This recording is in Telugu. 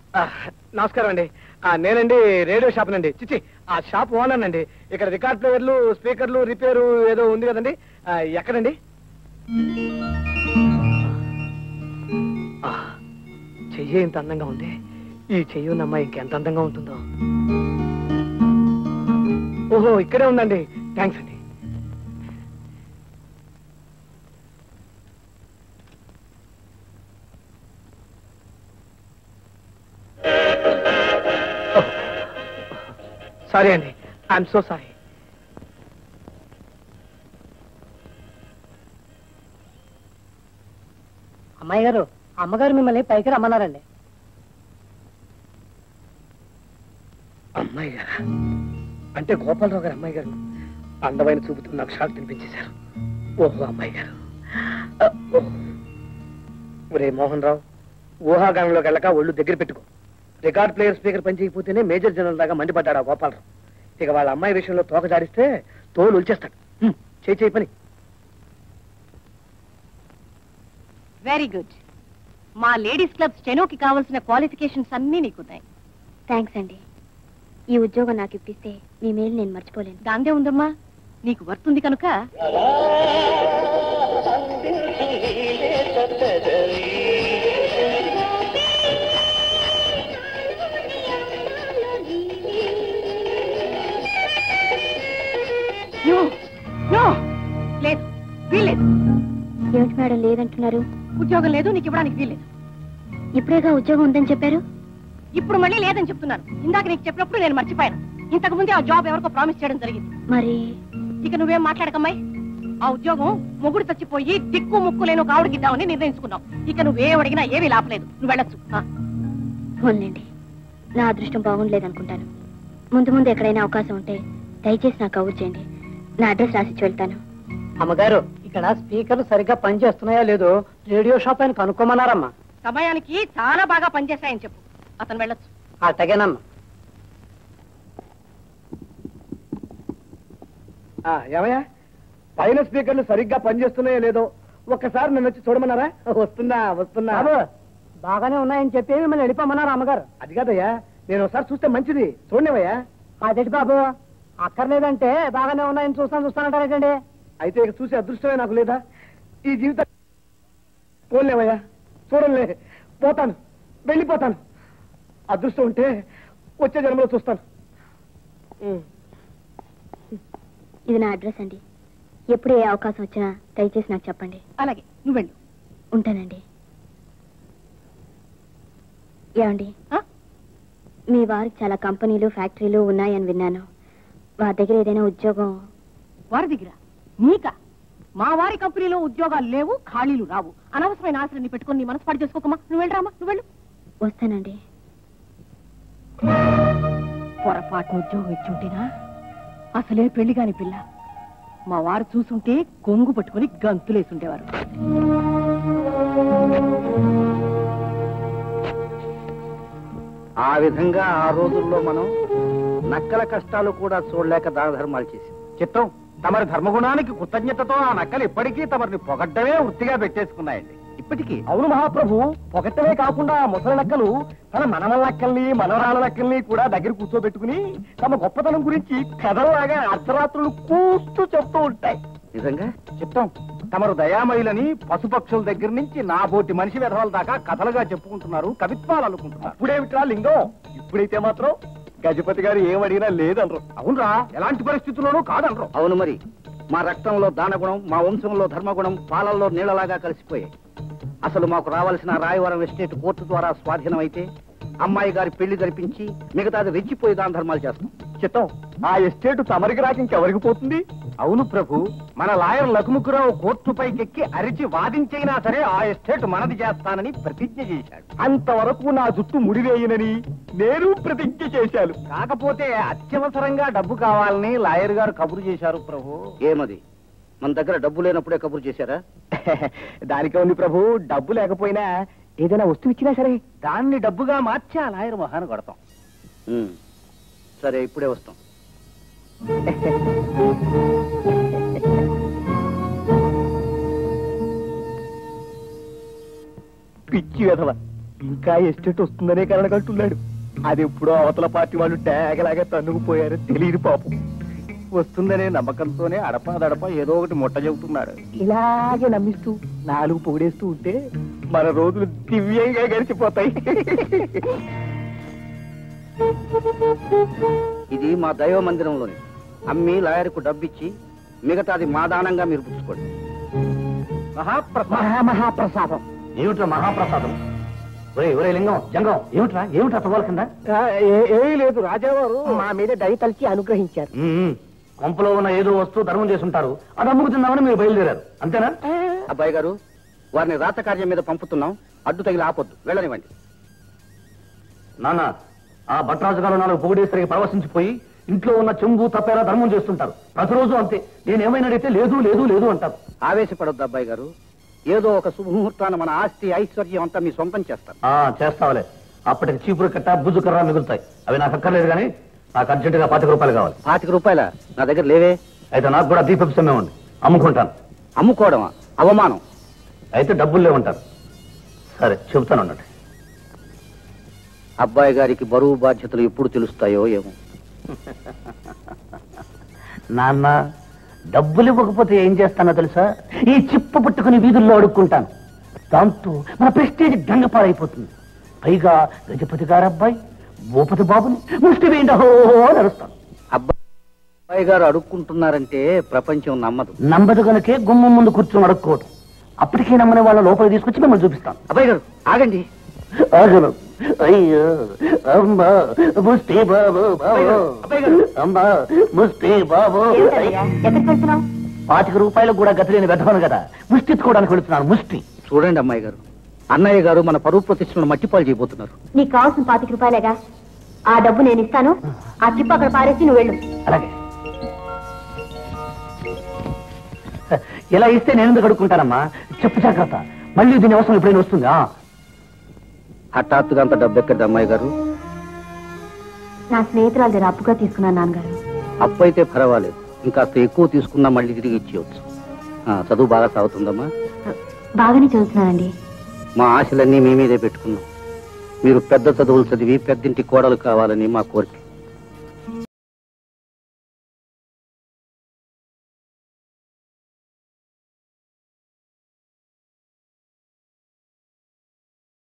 ఆ, నమస్కారం అండి ఆ, నేనండి రేడియో షాప్ నండి చిచ్చి ఆ షాప్ ఓనర్ అండి ఇక్కడ రికార్డ్ ప్లేయర్లు స్పీకర్లు రిపేరు ఏదో ఉంది కదండి ఆ, ఎక్కడండి ఆ, చెయ్యి ఇంత అందంగా ఉంది ఈ చెయ్యి ఉన్న అమ్మాయి ఇంకెంత అందంగా ఉంటుందో ఓహో ఇక్కడే ఉందండి థ్యాంక్స్ అండి సారీ అండి ఐఎమ్ సో సారీ అమ్మాయి గారు అమ్మగారు మిమ్మల్ని పైకి రమ్మన్నారండి అమ్మాయి గారా అంటే గోపాలరావు గారు అమ్మాయి గారు అందమైన చూపుతూ నాకు షాక్ తినిపించేశారు ఓహో అమ్మాయి గారు ఆ, ఓహ్. ఒరే మోహన్ రావు ఊహాగానంలోకి వెళ్ళక ఒళ్ళు దగ్గర పెట్టుకో రికార్డ్ ప్లేయర్ స్పీకర్ పని చేయకపోతేనే మేజర్ జనరల్ దాకా మండిపడ్డాడు ఆ గోపాలరావు ఇక వాళ్ళ అమ్మాయి విషయంలో తోక జారిస్తే తోలు ఉల్చేస్తాడు హ్మ్, చేయి చేయి పని వెరీ గుడ్ మా లేడీస్ క్లబ్ స్టెనోకి కావాల్సిన క్వాలిఫికేషన్స్ అన్నీ నీకున్నాయి థ్యాంక్స్ అండి ఈ ఉద్యోగం నాకు ఇప్పిస్తే మీ మేలు నేను మర్చిపోలేను దాందే ఉందమ్మా నీకు వర్త్ ఉంది కనుక No, no, లేదు వీల్లేదు ఏమిటి మేడం లేదంటున్నారు ఉద్యోగం లేదు నీకు ఇవ్వడానికి వీల్లేదు ఇప్పుడేగా ఉద్యోగం ఉందని చెప్పారు ఇప్పుడు మళ్ళీ లేదని చెప్తున్నాను ఇందాక నీకు చెప్పినప్పుడు నేను మర్చిపోయాను ఇంతకు ముందే ఆ జాబ్ ఎవరికో ప్రామిస్ చేయడం జరిగింది మరి ఇక నువ్వేం మాట్లాడకమ్మాయి ఆ ఉద్యోగం మొగుడు చచ్చిపోయి దిక్కు ముక్కు లేని ఒక ఆవిడకి ఇద్దామని నిర్ణయించుకున్నావు ఇక నువ్వేం అడిగినా ఏమీ లాపలేదు నువ్వు వెళ్ళొచ్చు ఆ, పోన్లేండి నా అదృష్టం బాగుండలేదనుకుంటాను ముందు ముందు ఎక్కడైనా అవకాశం ఉంటే దయచేసి నాకు కబుర్ చేయండి నా అడ్రస్ రాసిచ్చి వెళ్తాను అమ్మగారు ఇక్కడ స్పీకర్లు సరిగ్గా పనిచేస్తున్నాయో లేదో రేడియో షాప్ ఆయన కనుక్కోమన్నారమ్మా సమయానికి చాలా బాగా పనిచేశాయని చెప్పు అతను వెళ్ళొచ్చు అట్టగేనమ్మా ఆ, ఏమయ్యా పైన స్పీకర్లు సరిగ్గా పనిచేస్తున్నాయో లేదో ఒక్కసారి నన్ను వచ్చి చూడమన్నారా వస్తున్నా వస్తున్నా బాబు బాగానే ఉన్నాయని చెప్పి మిమ్మల్ని వెళ్ళిపోమన్నారు అమ్మగారు అది కాదయ్యా నేను ఒకసారి చూస్తే మంచిది చూడనివయ్యా అదేంటి బాబు అక్కర్లేదంటే బాగానే ఉన్నాయని చూస్తాను చూస్తానంటారేటండి అయితే ఇక చూసే అదృష్టమే నాకు లేదా ఈ జీవితం పోలేవయ్యా చూడలే పోతాను వెళ్ళిపోతాను అదృష్టం ఉంటే వచ్చే జన్మలో చూస్తాను ఉమ్. ఇది నా అడ్రస్ అండి ఎప్పుడు ఏ అవకాశం వచ్చినా దయచేసి నాకు చెప్పండి అలాగే నువ్వు వెళ్ళు ఉంటానండి ఏమండి ఆ? మీ వారికి చాలా కంపెనీలు ఫ్యాక్టరీలు ఉన్నాయని విన్నాను వారి దగ్గర ఏదైనా ఉద్యోగం వారి దగ్గర నీకా మా వారి కంపెనీలో ఉద్యోగాలు లేవు ఖాళీలు రావు అనవసరమైన ఆశలని పెట్టుకొని నీ మనసు పాడు చేసుకోకమ్మా నువ్వు వెళ్ళరామా నువ్వు వెళ్ళు వస్తానండి పొరపాటున ఉద్యోగం ఇచ్చుంటేనా అసలే పెళ్లి కాని పిల్ల మా వారు చూసుంటే కొంగు పట్టుకుని గంతులేసుండేవారు ఆ విధంగా ఆ రోజుల్లో మనం నక్కల కష్టాలు కూడా చూడలేక దాన ధర్మాలు చేసి చిత్తం తమరి ధర్మగుణానికి కృతజ్ఞతతో ఆ నక్కలు ఇప్పటికీ తమరిని పొగడ్డమే వృత్తిగా పెట్టేసుకున్నాయండి ఇప్పటికీ అవును మహాప్రభు పొగట్టమే కాకుండా ఆ ముసలి నక్కలు తన మనవల నక్కల్ని మనవరాల నక్కల్ని కూడా దగ్గర కూర్చోబెట్టుకుని తమ గొప్పతనం గురించి కథలాగా అర్ధరాత్రులు కూస్తూ చెప్తూ ఉంటాయి నిజంగా చిత్తం తమరు దయామయులని పశుపక్షుల దగ్గర నుంచి నా బోటి మనిషి వెధవల దాకా కథలుగా చెప్పుకుంటున్నారు కవిత్వాలు అనుకుంటున్నారు ఇప్పుడేమిట్రా లింగం ఇప్పుడైతే మాత్రం గజపతి గారు ఏమడిగినా లేదనరు అవునరా ఎలాంటి పరిస్థితుల్లోనూ కాదనరు అవును మరి మా రక్తంలో దానగుణం మా వంశంలో ధర్మగుణం పాలల్లో నీళ్లలాగా కలిసిపోయాయి అసలు మాకు రావాల్సిన రాయవరం ఎస్టేట్ కోర్టు ద్వారా స్వాధీనం అయితే అమ్మాయి గారి పెళ్లి జరిపించి మిగతాది రెచ్చిపోయి దాన ధర్మాలు చేస్తాం చిత్తం ఆ ఎస్టేట్ తమరికి రాక ఇంకెవరికి పోతుంది అవును ప్రభు మన లాయర్ లఘుముఖరావు కోర్టు పైకెక్కి అరిచి వాదించైనా సరే ఆ ఎస్టేట్ మనది చేస్తానని ప్రతిజ్ఞ చేశాడు అంతవరకు నా జుట్టు ముడివేయనని నేను ప్రతిజ్ఞ చేశాను కాకపోతే అత్యవసరంగా డబ్బు కావాలని లాయర్ గారు కబురు చేశారు ప్రభు ఏమది మన దగ్గర డబ్బు లేనప్పుడే కబురు చేశారా దానికే ఉంది ప్రభు డబ్బు లేకపోయినా ఏదైనా వస్తువు ఇచ్చినా సరే దాన్ని డబ్బుగా మార్చి ఆ లాయర్ మొహాన్ని కొడతాం సరే ఇప్పుడే వస్తాం పిచ్చి వెధవ ఇంకా ఎస్టేట్ వస్తుందనే కలగంటున్నాడు అది ఎప్పుడో అవతల పార్టీ వాళ్ళు ట్యాగలాగా తన్నుకుపోయారు తెలియదు పాపం వస్తుందనే నమ్మకంతోనే అడపా ఏదో ఒకటి ముట్ట చెబుతున్నాడు ఇలాగే నమ్మిస్తూ నాలుగు పొగిడేస్తూ ఉంటే మన రోజులు దివ్యంగా గడిచిపోతాయి ఇది మా దైవ మందిరంలోని అమ్మి లాయర్కు డబ్బిచ్చి మిగతాది మా దానంగా మీరు పుచ్చుకోండి మహాప్రసాదం మహాప్రసాదం ఏమిట్రా మహాప్రసాదం ఒరే ఒరే లింగం జంగం ఏమిట్రా ఏమిట్రా తగోల కింద ఏమీ లేదు రాజావారు మా మీద దయ తలిచి అనుగ్రహించారు కొంపలో ఉన్న ఏదో వస్తువు ధర్మం చేసుంటారు అది అమ్ముకు తిందామని మీరు బయలుదేరారు అంతేనా అబ్బాయి గారు వారిని రాతకార్యం మీద పంపుతున్నాం అడ్డు తగిలి ఆపొద్దు వెళ్ళనివ్వండి నాన్న ఆ భట్రాజు గారు నాలుగు పొగిడేసరికి పరవశించిపోయి ఇంట్లో ఉన్న చెంబు తప్పేలా ధర్మం చేస్తుంటారు ప్రతిరోజు అంతే నేనేమైనా అడిగితే లేదు లేదు లేదు అంటారు ఆవేశపడొద్దు అబ్బాయి గారు ఏదో ఒక శుభముహూర్తాన మన ఆస్తి ఐశ్వర్యం అంతా మీ సొంతం చేస్తారు ఆ చేస్తావులే అప్పటికి చీపురు కట్ట బుజు కర్ర మిగులుతాయి అవి నాకు అక్కర్లేదు కానీ నాకు అర్జెంటుగా పాతిక రూపాయలు కావాలి పాతిక రూపాయల నా దగ్గర లేవే అయితే నాకు కూడా దీపపు సమయం ఉంది అమ్ముకుంటాను అమ్ముకోవడమా అవమానం అయితే డబ్బులు లేవంటారు సరే చెబుతాను అన్నట్టు అబ్బాయి గారికి బరువు బాధ్యతలు ఎప్పుడు తెలుస్తాయో ఏమో నాన్న డబ్బులు ఇవ్వకపోతే ఏం చేస్తానో తెలుసా ఈ చిప్పు పట్టుకుని వీధుల్లో అడుక్కుంటాను దాంతో మన ప్రెస్టేజ్ గంగపారైపోతుంది పైగా గజపతి గారు అబ్బాయి భూపతి బాబుని ముష్టి వేయండి హో నడుస్తాను అబ్బాయి గారు అడుక్కుంటున్నారంటే ప్రపంచం నమ్మదు నంబదు గనకే గుమ్మం ముందు కూర్చొని అడుక్కోవడం అప్పటికే నమ్మని వాళ్ళ లోపలికి తీసుకొచ్చి మిమ్మల్ని చూపిస్తాను అబ్బాయి గారు ఆగండి ఆగను అయ్యో అమ్మా ముష్టి బాబు బాబు అమ్మా ముష్టి బాబు ఎక్కడికి వెళ్తున్నావు పాతిక రూపాయలకు కూడా గతి లేని వెధవను కదా ముష్టి ఎత్తుకోవడానికి వెళుతున్నాను ముష్టి చూడండి అమ్మాయి గారు అన్నయ్య గారు మన పరువు ప్రతిష్టలను మట్టిపాలు చేయబోతున్నారు నీకు కావాల్సిన పాతిక రూపాయలేగా ఆ డబ్బు నేను ఇస్తాను ఆ చిప్పు అక్కడ పారేసి నువ్వు వెళ్ళు అలాగే ఇలా ఇస్తే నేను ఎందుకు అడుక్కుంటానమ్మా చెప్పు జాగ్రత్త మళ్ళీ దీని అవసరం ఎప్పుడైనా వస్తుందా హఠాత్తుగా అంత డబ్బు ఎక్కడి అమ్మాయి గారు నా స్నేహితురాలు దగ్గర అప్పుగా తీసుకున్నాను నాన్నగారు అప్పు అయితే పర్వాలేదు ఇంకాస్త ఎక్కువ తీసుకున్నా మళ్ళీ తిరిగి ఇచ్చేయచ్చు ఆ, చదువు బాగా సాగుతుందమ్మా బాగానే చదువుతున్నానండి మా ఆశలన్నీ మీ మీదే పెట్టుకున్నాం మీరు పెద్ద చదువులు చదివి పెద్దింటి కోడలు కావాలని మా కోరిక